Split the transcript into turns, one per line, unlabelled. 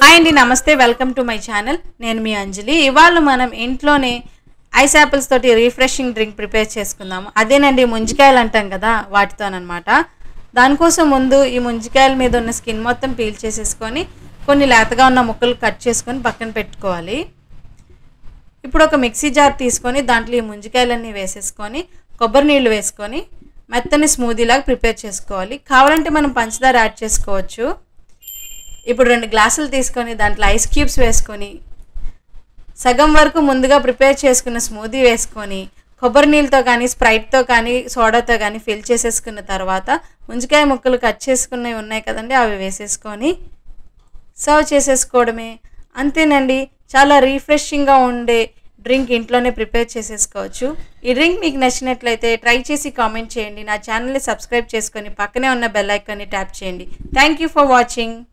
hi అండి నమస్తే welcome to my channel నేను మీ అంజలి ఇవాళ మనం ఇంట్లోనే ఐస్ యాపిల్స్ తోటి రిఫ్రెషింగ్ డ్రింక్ ప్రిపేర్ చేసుకుందాము అదేనండి ముంజికాయలు అంటాం కదా వాటితోనమాట దానికోసం ముందు ఈ ముంజికాయల మీద ఉన్న స్కిన్ మొత్తం పీల్ చేసేసుకొని కొన్ని లేతగా ఉన్న ముక్కలు కట్ చేసుకొని పక్కన పెట్టుకోవాలి ఇప్పుడు ఒక మిక్సీ జార్ తీసుకొని దాంట్లో ఈ ముంజికాయలన్నీ వేసేసుకొని కొబ్బరి నీళ్ళు వేసుకొని మెత్తని స్మూదీలాగా ప్రిపేర్ చేసుకోవాలి కావాలంటే మనం పంచదార యాడ్ చేసుకోవచ్చు ఇప్పుడు రెండు గ్లాసులు తీసుకొని దాంట్లో ఐస్ క్యూబ్స్ వేసుకొని సగం వరకు ముందుగా ప్రిపేర్ చేసుకున్న స్మూదీ వేసుకొని కొబ్బరి నీళ్ళతో కానీ స్ప్రైట్తో కానీ సోడాతో కానీ ఫిల్ చేసేసుకున్న తర్వాత ముంజికాయ ముక్కలు కట్ చేసుకున్నవి ఉన్నాయి కదండి అవి వేసేసుకొని సర్వ్ చేసేసుకోవడమే అంతేనండి చాలా రీఫ్రెషింగ్గా ఉండే డ్రింక్ ఇంట్లోనే ప్రిపేర్ చేసేసుకోవచ్చు ఈ డ్రింక్ మీకు నచ్చినట్లయితే ట్రై చేసి కామెంట్ చేయండి నా ఛానల్ని సబ్స్క్రైబ్ చేసుకొని పక్కనే ఉన్న బెల్ ఐకాన్ని ట్యాప్ చేయండి థ్యాంక్ యూ ఫర్ వాచింగ్